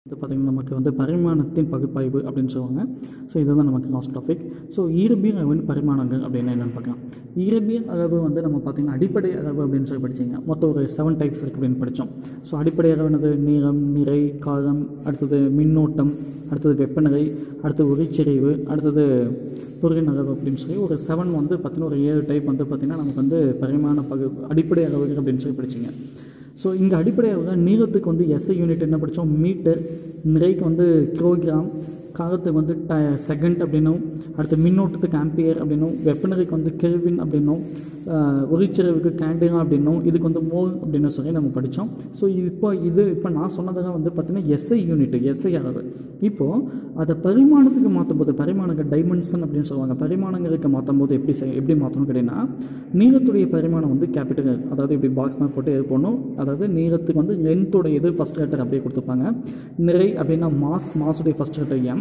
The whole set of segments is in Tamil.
இது பார்த்திங்கன்னா நமக்கு வந்து பரிமாணத்தின் பகுப்பாய்வு அப்படின்னு சொல்லுவாங்க ஸோ இதுதான் நமக்கு லாஸ்ட் டாபிக் ஸோ இயற்பியல் அளவின் பரிமாணங்கள் அப்படின்னு என்னென்னு பார்க்கலாம் இயற்பியல் அளவு வந்து நம்ம பார்த்திங்கன்னா அடிப்படை அளவு அப்படின்னு சொல்லி படிச்சிங்க மொத்தம் ஒரு செவன் டைப்ஸ் இருக்குது அப்படின்னு படித்தோம் ஸோ அடிப்படை அளவு என்னது நீளம் நிறை காலம் அடுத்தது மின்னோட்டம் அடுத்தது வெப்பநிலை அடுத்தது ஒளிச்செறிவு அடுத்தது பொருளின் அளவு அப்படின்னு சொல்லி ஒரு செவன் வந்து பார்த்திங்கன்னா ஒரு ஏழு டைப் வந்து பார்த்திங்கன்னா நமக்கு வந்து பரிமாண பகு அடிப்படை அளவுகள் அப்படின்னு சொல்லி படிச்சிங்க ஸோ இங்கே அடிப்படையாக நீளத்துக்கு வந்து எஸ்ஐ யூனிட் என்ன படித்தோம் மீட்டர் நிறைக்கு வந்து கிலோகிராம் காலத்துக்கு வந்து ட செகண்ட் அப்படின்னும் அடுத்து மின்னோட்டத்துக்கு ஆம்பியர் அப்படின்னும் வெப்பநிலைக்கு வந்து கெல்வின் அப்படின்னும் ஒளிச்செறிவுக்கு கேண்டினா அப்படின்னும் இதுக்கு வந்து மோல் அப்படின்னு சொல்லி நம்ம படித்தோம் ஸோ இப்போ இது இப்போ நான் சொன்னதெல்லாம் வந்து பார்த்திங்கன்னா எஸ்ஐ யூனிட் எஸ்ஐ அளவு இப்போது அதை பரிமாணத்துக்கு மாற்றும் போது பரிமாணங்கள் டைமென்ஷன் அப்படின்னு சொல்லுவாங்க பரிமாணங்களுக்கு மாற்றும் போது எப்படி செய் எப்படி மாற்றணும் கேட்டிங்கன்னா நீளத்துடைய பரிமாணம் வந்து கேபிட்டல் அதாவது இப்படி பாக்ஸ் மேப் போட்டு இது போடணும் அதாவது நீளத்துக்கு வந்து லென்த்தோட இது ஃபஸ்ட் லெட்டர் அப்படியே கொடுத்துருப்பாங்க நிறை அப்படின்னா மாஸ் மாஸுடைய ஃபஸ்ட் லெட்டர் எம்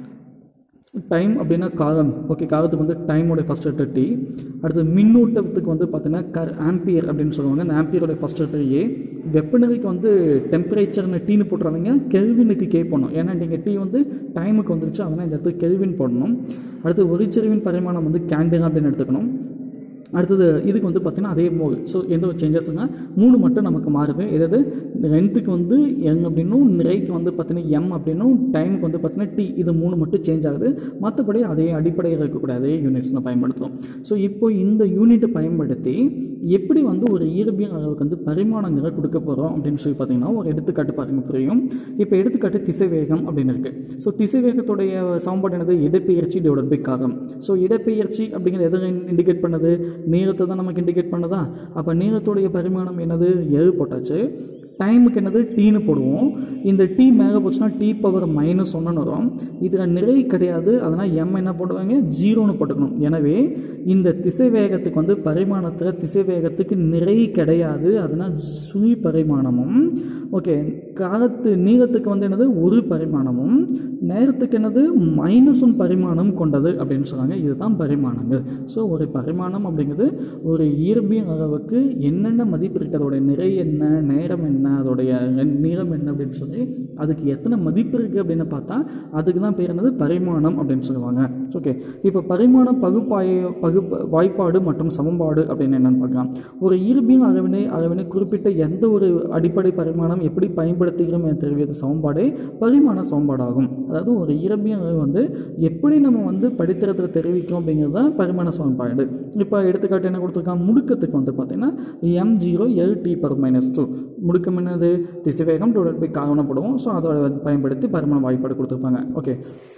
டைம் அப்படின்னா காலம் ஓகே காலத்துக்கு வந்து டைமோடைய ஃபஸ்ட் லெட்டர் டி அடுத்து மின்னூட்டத்துக்கு வந்து பார்த்தீங்கன்னா கர் ஆம்பியர் அப்படின்னு சொல்லுவாங்க அந்த ஆம்பியரோட ஃபஸ்ட் லெட்டர் ஏ வெப்பநிலைக்கு வந்து டெம்பரேச்சர்னு டீனு போட்டுறாதீங்க கெல்வினுக்கு கே போடணும் ஏன்னா நீங்கள் டீ வந்து டைமுக்கு வந்துருச்சு அதனால் இந்த இடத்துக்கு கெல்வின் போடணும் அடுத்து ஒளிச்செறிவின் பரிமாணம் வந்து கேண்டில் அப்படின்னு எடுத்துக்கணும் அடுத்தது இதுக்கு வந்து பார்த்திங்கன்னா அதே மோல் ஸோ எந்த ஒரு சேஞ்சஸ்னா மூணு மட்டும் நமக்கு மாறுது எதாவது லென்த்துக்கு வந்து எங் அப்படின்னும் நிறைக்கு வந்து பார்த்தீங்கன்னா எம் அப்படின்னும் டைமுக்கு வந்து பார்த்தீங்கன்னா டி இது மூணு மட்டும் சேஞ்ச் ஆகுது மற்றபடி அதே அடிப்படையில் இருக்கக்கூடிய அதே யூனிட்ஸ் தான் பயன்படுத்துகிறோம் ஸோ இப்போ இந்த யூனிட்டை பயன்படுத்தி எப்படி வந்து ஒரு இயற்பியல் அளவுக்கு வந்து பரிமாணங்களை கொடுக்க போகிறோம் அப்படின்னு சொல்லி பார்த்தீங்கன்னா ஒரு எடுத்துக்காட்டு பாருங்க புரியும் இப்போ எடுத்துக்காட்டு திசைவேகம் அப்படின்னு இருக்குது ஸோ திசைவேகத்துடைய சமன்பாடு என்னது இடப்பெயர்ச்சி டிவைட் பை காலம் ஸோ இடப்பெயர்ச்சி அப்படிங்கிறது எதை இண்டிகேட் பண்ணுது நீளத்தை தான் நமக்கு இண்டிகேட் பண்ணுதா அப்போ நீளத்துடைய பரிமாணம் என்னது ஏழு போட்டாச்சு டைமுக்கு என்னது டீன்னு போடுவோம் இந்த டீ மேலே போச்சுன்னா டீ பவர் மைனஸ் ஒன்றுன்னு வரும் இதில் நிறை கிடையாது அதனால் எம் என்ன போடுவாங்க ஜீரோன்னு போட்டுக்கணும் எனவே இந்த திசை வேகத்துக்கு வந்து பரிமாணத்தில் திசை வேகத்துக்கு நிறை கிடையாது அதனால் சுழி பரிமாணமும் ஓகே காலத்து நீளத்துக்கு வந்து என்னது ஒரு பரிமாணமும் நேரத்துக்கு என்னது மைனஸ் ஒன் பரிமாணம் கொண்டது அப்படின்னு சொல்கிறாங்க இதுதான் பரிமாணங்கள் ஸோ ஒரு பரிமாணம் அப்படிங்கிறது ஒரு இயற்பியல் அளவுக்கு என்னென்ன மதிப்பு இருக்குது அதோடைய நிறை என்ன நேரம் என்ன அதோடைய நீளம் என்ன அப்படின்னு சொல்லி அதுக்கு எத்தனை மதிப்பு இருக்குது அப்படின்னு பார்த்தா அதுக்கு தான் பேர் என்னது பரிமாணம் அப்படின்னு சொல்லுவாங்க ஓகே இப்போ பரிமாணம் பகுப்பாய் பகுப்பு வாய்ப்பாடு மற்றும் சமன்பாடு அப்படின்னு என்னென்னு பார்க்கலாம் ஒரு இயற்பியல் அளவினை அளவினை குறிப்பிட்ட எந்த ஒரு அடிப்படை பரிமாணம் எப்படி பயன்படுத்துகிறோம் என தெரிவித்த சமன்பாடே பரிமாண சமன்பாடாகும் அதாவது ஒரு இயற்பியல் அளவு வந்து எப்படி நம்ம வந்து படித்திரத்தில் தெரிவிக்கும் அப்படிங்கிறது தான் பரிமாண சமன்பாடு இப்போ எடுத்துக்காட்டு என்ன கொடுத்துருக்கான் முடுக்கத்துக்கு வந்து பார்த்தீங்கன்னா M zero L T power minus two முடுக்கம் என்னது திசைவேகம் டிவைட் பை காரணப்படுவோம் ஸோ அதோட பயன்படுத்தி பரிமாண வாய்ப்பாடு கொடுத்துருப்பாங்க ஓகே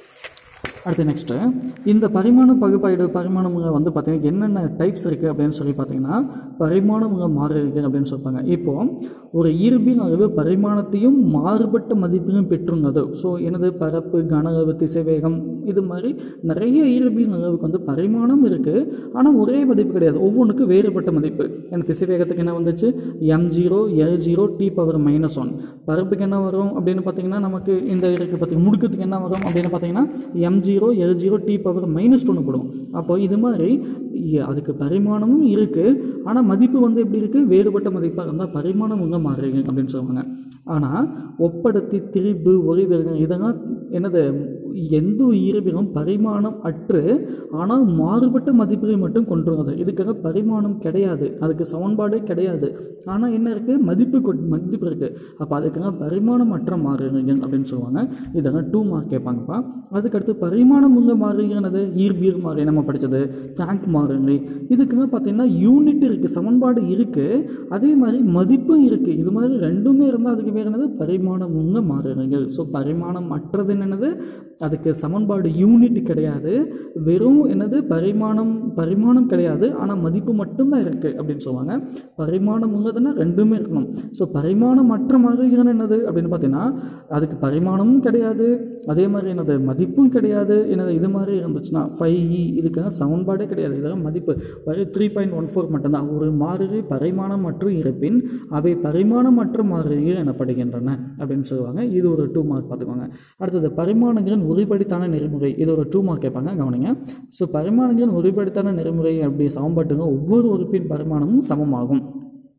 அடுத்து நெக்ஸ்ட்டு இந்த பரிமாண பகுப்பாய்டு பரிமாணமுக வந்து பார்த்திங்கன்னா என்னென்ன டைப்ஸ் இருக்குது அப்படின்னு சொல்லி பார்த்தீங்கன்னா பரிமாணமுக மாறுகிறது அப்படின்னு சொல்லுவாங்க இப்போது ஒரு இயற்பியல் அளவு பரிமாணத்தையும் மாறுபட்ட மதிப்பையும் பெற்றுள்ளது ஸோ எனது பரப்பு கன அளவு திசைவேகம் இது மாதிரி நிறைய இயற்பியல் அளவுக்கு வந்து பரிமாணம் இருக்குது ஆனால் ஒரே மதிப்பு கிடையாது ஒவ்வொன்றுக்கும் வேறுபட்ட மதிப்பு எனக்கு திசைவேகத்துக்கு என்ன வந்துச்சு M zero L zero T power minus one பரப்புக்கு என்ன வரும் அப்படின்னு பார்த்தீங்கன்னா நமக்கு இந்த இருக்குது பார்த்தீங்கன்னா முடுக்கத்துக்கு என்ன வரும் அப்படின்னு பார்த்தீங்கன்னா M zero L zero T power minus டூன்னு போடும் அப்போ இது மாதிரி அதுக்கு பரிமாணமும் இருக்குது ஆனால் மதிப்பு வந்து எப்படி இருக்குது வேறுபட்ட மதிப்பாக இருந்தால் பரிமாணம் உங்க மாறுறீங்க அப்படின்னு சொல்லுவாங்க ஆனால் ஒப்படத்தி திரிபு ஒளிவிலகல் இதெல்லாம் என்னது எந்த இயற்பியலும் பரிமாணம் அற்று ஆனால் மாறுபட்ட மதிப்புகளை மட்டும் கொண்டுள்ளது இதுக்காக பரிமாணம் கிடையாது அதுக்கு சமன்பாடே கிடையாது ஆனால் என்ன இருக்குது மதிப்பு கொ மதிப்பு இருக்குது அப்போ அதுக்காக பரிமாணம் அற்ற மாறுறீங்க அப்படின்னு சொல்லுவாங்க இதெல்லாம் டூ மார்க் கேட்பாங்கப்பா அதுக்கடுத்து பரிமாணம் உங்க மாறுகிறது ஈர்பியர் மாறு நம்ம படித்தது ஃப்ராங்க் மாறுங்க இதுக்குங்க பார்த்தீங்கன்னா யூனிட் இருக்குது சமன்பாடு இருக்குது அதே மாதிரி மதிப்பும் இருக்குது இது மாதிரி ரெண்டுமே இருந்தால் அதுக்கு பேர் என்னது பரிமாணம் உங்க மாறுறீங்கள் ஸோ பரிமாணம் அற்றது என்னது அதுக்கு சமன்பாடு யூனிட் கிடையாது வெறும் என்னது பரிமாணம் பரிமாணம் கிடையாது ஆனால் மதிப்பு மட்டும்தான் இருக்குது அப்படின்னு சொல்லுவாங்க பரிமாணம் உள்ளதுன்னா ரெண்டுமே இருக்கணும் ஸோ பரிமாணம் மற்ற மாறுகிறது என்னது அப்படின்னு பார்த்தீங்கன்னா அதுக்கு பரிமாணமும் கிடையாது அதே மாதிரி என்னது மதிப்பும் கிடையாது என்னது இது மாதிரி இருந்துச்சுன்னா ஃபைவ் இ இதுக்காக சமன்பாடே கிடையாது இதெல்லாம் மதிப்பு வரை த்ரீ பாயிண்ட் ஒன் ஃபோர் மட்டும்தான் ஒரு மாறுகை பரிமாணம் மற்றும் இருப்பின் அவை பரிமாணமற்ற மாறுகைகள் எனப்படுகின்றன அப்படின்னு சொல்லுவாங்க இது ஒரு டூ மார்க் பார்த்துக்கோங்க அடுத்தது பரிமாணங்களின் ஒருபடித்தான நெறிமுறை இது ஒரு டூ மார்க் கேட்பாங்க கவனிங்க ஸோ பரிமாணங்களின் ஒருபடித்தான நெறிமுறை அப்படி சமன்பாட்டுங்க ஒவ்வொரு உறுப்பின் பரிமாணமும் சமமாகும்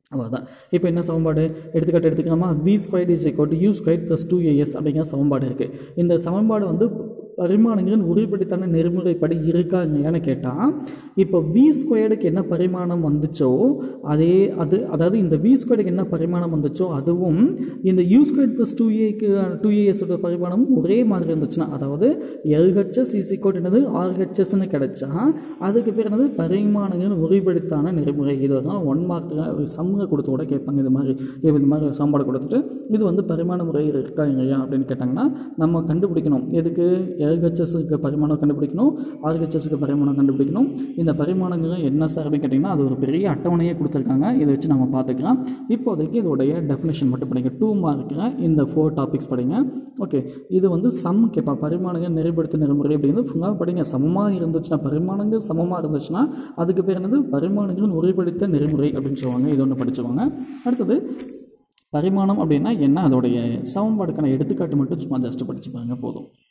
அவ்வளோதான் இப்போ என்ன சமன்பாடு எடுத்துக்காட்டு எடுத்துக்கலாமா V square is equal to U square plus two AS அப்படிங்கிற சமன்பாடு இருக்குது இந்த சமன்பாடு வந்து பரிமாணங்களின் உருப்படித்தான நெறிமுறைப்படி இருக்கா இல்லையான்னு கேட்டால் இப்போ வி ஸ்கொயர்டுக்கு என்ன பரிமாணம் வந்துச்சோ அதே அது அதாவது இந்த வி ஸ்கொயர்டுக்கு என்ன பரிமாணம் வந்துச்சோ அதுவும் இந்த யூ ஸ்கொயர் ப்ளஸ் டூ ஏக்கு டூ ஏஎஸோட பரிமாணமும் ஒரே மாதிரி இருந்துச்சுன்னா அதாவது எல்ஹெச்எஸ் இஸ் ஈக்குவல் என்னது ஆர்ஹெச்எஸ்ன்னு கிடைச்சா அதுக்கு பேர் என்னது பரிமாணங்களின் உருப்படித்தான நெறிமுறை இது வந்து ஒன் மார்க்கில் சம்மங்க கொடுத்து கூட கேட்பாங்க இது மாதிரி இது இந்த மாதிரி சாம்பாடு கொடுத்துட்டு இது வந்து பரிமாண முறை இருக்கா இல்லையா அப்படின்னு கேட்டாங்கன்னா நம்ம கண்டுபிடிக்கணும் எதுக்கு எல்ஹெச்எஸ்க்கு பரிமாணம் கண்டுபிடிக்கணும் ஆர்ஹெச்எஸ்க்கு பரிமாணம் கண்டுபிடிக்கணும் இந்த பரிமாணங்கள் என்ன சார் அப்படின்னு கேட்டிங்கன்னா அது ஒரு பெரிய அட்டவணையே கொடுத்துருக்காங்க இதை வச்சு நம்ம பார்த்துக்கலாம் இப்போதைக்கு இதோடைய டெஃபினேஷன் மட்டும் படிங்க டூ மார்க்கில் இந்த ஃபோர் டாபிக்ஸ் படிங்க ஓகே இது வந்து சம் கேட்பா பரிமாணங்கள் நெறிப்படுத்த நெறிமுறை அப்படிங்கிறது ஃபுல்லாக படிங்க சமமாக இருந்துச்சுன்னா பரிமாணங்கள் சமமாக இருந்துச்சுன்னா அதுக்கு பேர் என்னது பரிமாணங்களின் உரைப்படுத்த நெறிமுறை அப்படின்னு சொல்லுவாங்க இது ஒன்று படிச்சுவாங்க அடுத்தது பரிமாணம் அப்படின்னா என்ன அதோடைய சமன்பாடுக்கான எடுத்துக்காட்டு மட்டும் சும்மா ஜஸ்ட் படிச்சு பாருங்க போதும்